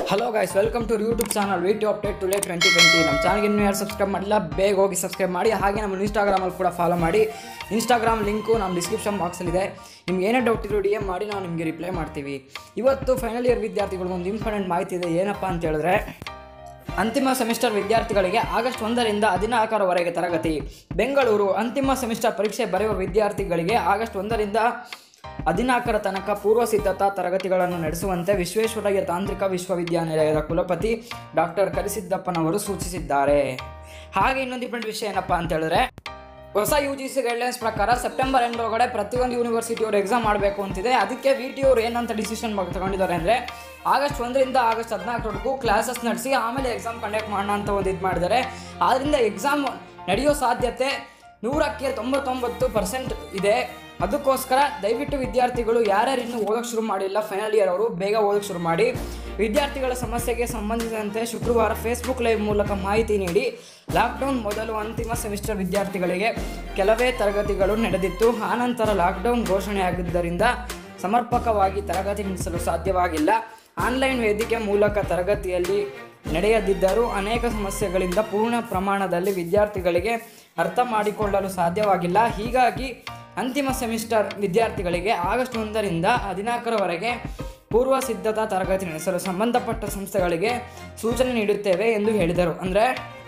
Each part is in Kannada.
hello guys welcome to YouTube channel video update today twenty twenty ನಮ್ಮ ಚಾನಲ್ಗೆ ಇನ್ನೂ ಯಾರು ಸಬ್ಸ್ಕ್ರೈಬ್ ಮಾಡಿಲ್ಲ ಬೇಗ ಹೋಗಿ ಸಬ್ಸ್ಕ್ರೈಬ್ ಮಾಡಿ ಹಾಗೆ ನಮ್ಮ ಇನ್ಸ್ಟಾಗ್ರಾಮಲ್ಲಿ ಕೂಡ ಫಾಲೋ ಮಾಡಿ ಇನ್ಸ್ಟಾಗ್ರಾಮ್ ಲಿಂಕು ನಮ್ಮ ಡಿಸ್ಕ್ರಿಪ್ಷನ್ ಬಾಕ್ಸಲ್ಲಿದೆ ನಿಮ್ಗೆ ಏನೇ ಡೌಟ್ ಇದ್ರು ಡಿ ಎಮ್ ಮಾಡಿ ನಾವು ನಿಮಗೆ ರಿಪ್ಲೈ ಮಾಡ್ತೀವಿ ಇವತ್ತು ಫೈನಲ್ ಇಯರ್ ವಿದ್ಯಾರ್ಥಿಗಳು ಒಂದು ಇಂಪಾರ್ಟೆಂಟ್ ಮಾಹಿತಿ ಇದೆ ಏನಪ್ಪ ಅಂತ ಹೇಳಿದ್ರೆ ಅಂತಿಮ ಸೆಮಿಸ್ಟರ್ ವಿದ್ಯಾರ್ಥಿಗಳಿಗೆ ಆಗಸ್ಟ್ ಒಂದರಿಂದ ಹದಿನಾಲ್ಕರವರೆಗೆ ತರಗತಿ ಬೆಂಗಳೂರು ಅಂತಿಮ ಸೆಮಿಸ್ಟರ್ ಪರೀಕ್ಷೆ ಬರೆಯುವ ವಿದ್ಯಾರ್ಥಿಗಳಿಗೆ ಆಗಸ್ಟ್ ಒಂದರಿಂದ ಹದಿನಾಲ್ಕರ ತನಕ ಪೂರ್ವ ಸಿದ್ಧತಾ ತರಗತಿಗಳನ್ನು ನಡೆಸುವಂತೆ ವಿಶ್ವೇಶ್ವರಯ್ಯ ತಾಂತ್ರಿಕ ವಿಶ್ವವಿದ್ಯಾನಿಲಯದ ಕುಲಪತಿ ಡಾಕ್ಟರ್ ಕರಿಸಿದ್ದಪ್ಪನವರು ಸೂಚಿಸಿದ್ದಾರೆ ಹಾಗೆ ಇನ್ನೊಂದು ಇಂಪಾರ್ಟೆಂಟ್ ವಿಷಯ ಏನಪ್ಪ ಅಂತ ಹೇಳಿದ್ರೆ ಹೊಸ ಯು ಜಿ ಸಿ ಗೈಡ್ಲೈನ್ಸ್ ಪ್ರಕಾರ ಸೆಪ್ಟೆಂಬರ್ ಎಂಡ್ ಒಳಗಡೆ ಪ್ರತಿಯೊಂದು ಯೂನಿವರ್ಸಿಟಿಯವರು ಎಕ್ಸಾಮ್ ಮಾಡಬೇಕು ಅಂತಿದೆ ಅದಕ್ಕೆ ವಿ ಟಿ ಅವರು ಏನಂತ ಡಿಸಿಷನ್ ತಗೊಂಡಿದ್ದಾರೆ ಅಂದರೆ ಆಗಸ್ಟ್ ಒಂದರಿಂದ ಆಗಸ್ಟ್ ಹದಿನಾಲ್ಕರವರೆಗೂ ಕ್ಲಾಸಸ್ ನಡೆಸಿ ಆಮೇಲೆ ಎಕ್ಸಾಮ್ ಕಂಡಕ್ಟ್ ಮಾಡೋಣ ಅಂತ ಒಂದು ಇದು ಮಾಡಿದ್ದಾರೆ ಆದ್ದರಿಂದ ಎಕ್ಸಾಮ್ ನಡೆಯೋ ಸಾಧ್ಯತೆ ನೂರಕ್ಕೆ ತೊಂಬತ್ತೊಂಬತ್ತು ಪರ್ಸೆಂಟ್ ಇದೆ ಅದಕ್ಕೋಸ್ಕರ ದಯವಿಟ್ಟು ವಿದ್ಯಾರ್ಥಿಗಳು ಯಾರ್ಯಾರು ಇನ್ನೂ ಓದೋಕ್ಕೆ ಶುರು ಮಾಡಿಲ್ಲ ಫೈನಲ್ ಇಯರ್ ಅವರು ಬೇಗ ಓದೋಕ್ಕೆ ಶುರು ಮಾಡಿ ವಿದ್ಯಾರ್ಥಿಗಳ ಸಮಸ್ಯೆಗೆ ಸಂಬಂಧಿಸಿದಂತೆ ಶುಕ್ರವಾರ ಫೇಸ್ಬುಕ್ ಲೈವ್ ಮೂಲಕ ಮಾಹಿತಿ ನೀಡಿ ಲಾಕ್ಡೌನ್ ಮೊದಲು ಅಂತಿಮ ಸೆಮಿಸ್ಟರ್ ವಿದ್ಯಾರ್ಥಿಗಳಿಗೆ ಕೆಲವೇ ತರಗತಿಗಳು ನಡೆದಿತ್ತು ಆನಂತರ ಲಾಕ್ಡೌನ್ ಘೋಷಣೆಯಾಗಿದ್ದರಿಂದ ಸಮರ್ಪಕವಾಗಿ ತರಗತಿ ನಡೆಸಲು ಸಾಧ್ಯವಾಗಿಲ್ಲ ಆನ್ಲೈನ್ ವೇದಿಕೆ ಮೂಲಕ ತರಗತಿಯಲ್ಲಿ ನಡೆಯದಿದ್ದರೂ ಅನೇಕ ಸಮಸ್ಯೆಗಳಿಂದ ಪೂರ್ಣ ಪ್ರಮಾಣದಲ್ಲಿ ವಿದ್ಯಾರ್ಥಿಗಳಿಗೆ ಅರ್ಥ ಮಾಡಿಕೊಳ್ಳಲು ಸಾಧ್ಯವಾಗಿಲ್ಲ ಹೀಗಾಗಿ ಅಂತಿಮ ಸೆಮಿಸ್ಟರ್ ವಿದ್ಯಾರ್ಥಿಗಳಿಗೆ ಆಗಸ್ಟ್ ಒಂದರಿಂದ ಹದಿನಾಲ್ಕರವರೆಗೆ ಪೂರ್ವ ಸಿದ್ಧತಾ ತರಗತಿ ನಡೆಸಲು ಸಂಬಂಧಪಟ್ಟ ಸಂಸ್ಥೆಗಳಿಗೆ ಸೂಚನೆ ನೀಡುತ್ತೇವೆ ಎಂದು ಹೇಳಿದರು ಅಂದರೆ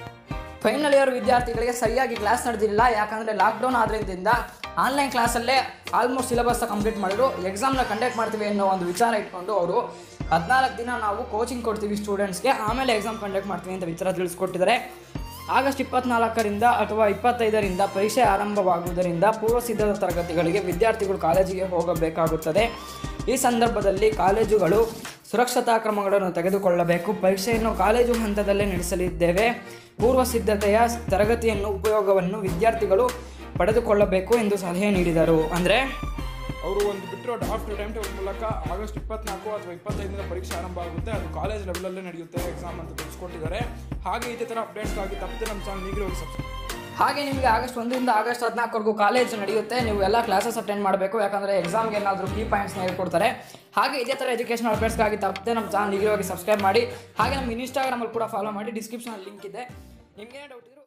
ಫೈನಲ್ ಇಯರ್ ವಿದ್ಯಾರ್ಥಿಗಳಿಗೆ ಸರಿಯಾಗಿ ಕ್ಲಾಸ್ ನಡೆದಿಲ್ಲ ಯಾಕಂದರೆ ಲಾಕ್ಡೌನ್ ಆದ್ರಿಂದ ಆನ್ಲೈನ್ ಕ್ಲಾಸಲ್ಲೇ ಆಲ್ಮೋಸ್ಟ್ ಸಿಲೆಬಸ್ ಕಂಪ್ಲೀಟ್ ಮಾಡಿದ್ರು ಎಕ್ಸಾಮ್ನ ಕಂಡಕ್ಟ್ ಮಾಡ್ತೀವಿ ಅನ್ನೋ ಒಂದು ವಿಚಾರ ಇಟ್ಕೊಂಡು ಅವರು ಹದಿನಾಲ್ಕು ದಿನ ನಾವು ಕೋಚಿಂಗ್ ಕೊಡ್ತೀವಿ ಸ್ಟೂಡೆಂಟ್ಸ್ಗೆ ಆಮೇಲೆ ಎಕ್ಸಾಮ್ ಕಂಡಕ್ಟ್ ಮಾಡ್ತೀವಿ ಅಂತ ವಿಚಾರ ತಿಳಿಸ್ಕೊಟ್ಟಿದ್ದಾರೆ ಆಗಸ್ಟ್ ಇಪ್ಪತ್ನಾಲ್ಕರಿಂದ ಅಥವಾ ಇಪ್ಪತ್ತೈದರಿಂದ ಪರೀಕ್ಷೆ ಆರಂಭವಾಗುವುದರಿಂದ ಪೂರ್ವ ಸಿದ್ಧತಾ ತರಗತಿಗಳಿಗೆ ವಿದ್ಯಾರ್ಥಿಗಳು ಕಾಲೇಜಿಗೆ ಹೋಗಬೇಕಾಗುತ್ತದೆ ಈ ಸಂದರ್ಭದಲ್ಲಿ ಕಾಲೇಜುಗಳು ಸುರಕ್ಷತಾ ಕ್ರಮಗಳನ್ನು ತೆಗೆದುಕೊಳ್ಳಬೇಕು ಪರೀಕ್ಷೆಯನ್ನು ಕಾಲೇಜು ಹಂತದಲ್ಲೇ ನಡೆಸಲಿದ್ದೇವೆ ಪೂರ್ವ ಸಿದ್ಧತೆಯ ತರಗತಿಯನ್ನು ಉಪಯೋಗವನ್ನು ವಿದ್ಯಾರ್ಥಿಗಳು ಪಡೆದುಕೊಳ್ಳಬೇಕು ಎಂದು ಸಲಹೆ ನೀಡಿದರು ಅಂದರೆ ಅವರು ಒಂದು ಬಿಟ್ಟಿರೋ ಡ್ರಾಫ್ಟ್ ಟೈಮ್ ಟೇಬಲ್ ಮೂಲಕ ಆಗಸ್ಟ್ ಇಪ್ಪತ್ನಾಲ್ಕು ಅಥವಾ ಇಪ್ಪತ್ತೈದರಿಂದ ಪರೀಕ್ಷೆ ಆರಂಭ ಆಗುತ್ತೆ ಅದು ಕಾಲೇಜ್ ಲೆವೆಲಲ್ಲೇ ನಡೆಯುತ್ತೆ ಎಕ್ಸಾಮ್ ಅಂತ ತಿಳಿಸ್ಕೊಟ್ಟಿದ್ದಾರೆ ಹಾಗೆ ಇದೇ ಥರ ಅಪ್ಡೇಟ್ಸ್ಗಾಗಿ ತಪ್ಪದೆ ನಮ್ಮ ಚಾನಲ್ ಈಗಲೇ ಹೋಗಿ ಸಬ್ಸ್ಕ್ರೈಬ್ ಹಾಗೆ ನಿಮಗೆ ಆಗಸ್ಟ್ ಒಂದರಿಂದ ಆಗಸ್ಟ್ ಹದಿನಾಲ್ಕವರೆಗೂ ಕಾಲೇಜ್ ನಡೆಯುತ್ತೆ ನೀವು ಎಲ್ಲ ಕ್ಲಾಸಸ್ ಅಟೆಂಡ್ ಮಾಡಬೇಕು ಯಾಕಂದರೆ ಎಕ್ಸಾಮ್ಗೆ ಏನಾದರೂ ಕೀ ಪಾಯಿಂಟ್ಸ್ನ ಹೇಳ್ಕೊಡ್ತಾರೆ ಹಾಗೆ ಇದೇ ಥರ ಎಜುಕೇಷನ್ ಅಪ್ಡೇಟ್ಸ್ಗಾಗಿ ತಪ್ಪದೆ ನಮ್ಮ ಚಾನಲ್ ಈಗಲೇ ಹೋಗಿ ಸಬ್ಸ್ಕ್ರೈಬ್ ಮಾಡಿ ಹಾಗೆ ನಮ್ಮ ಇನ್ಸ್ಟಾಗ್ರಾಮಲ್ಲಿ ಕೂಡ ಫಾಲೋ ಮಾಡಿ ಡಿಸ್ಕ್ರಿಪ್ಷನಲ್ಲಿ ಲಿಂಕ್ ಇದೆ ನಿಮಗೆ ಡೌಟ್ ಇದ್ರೆ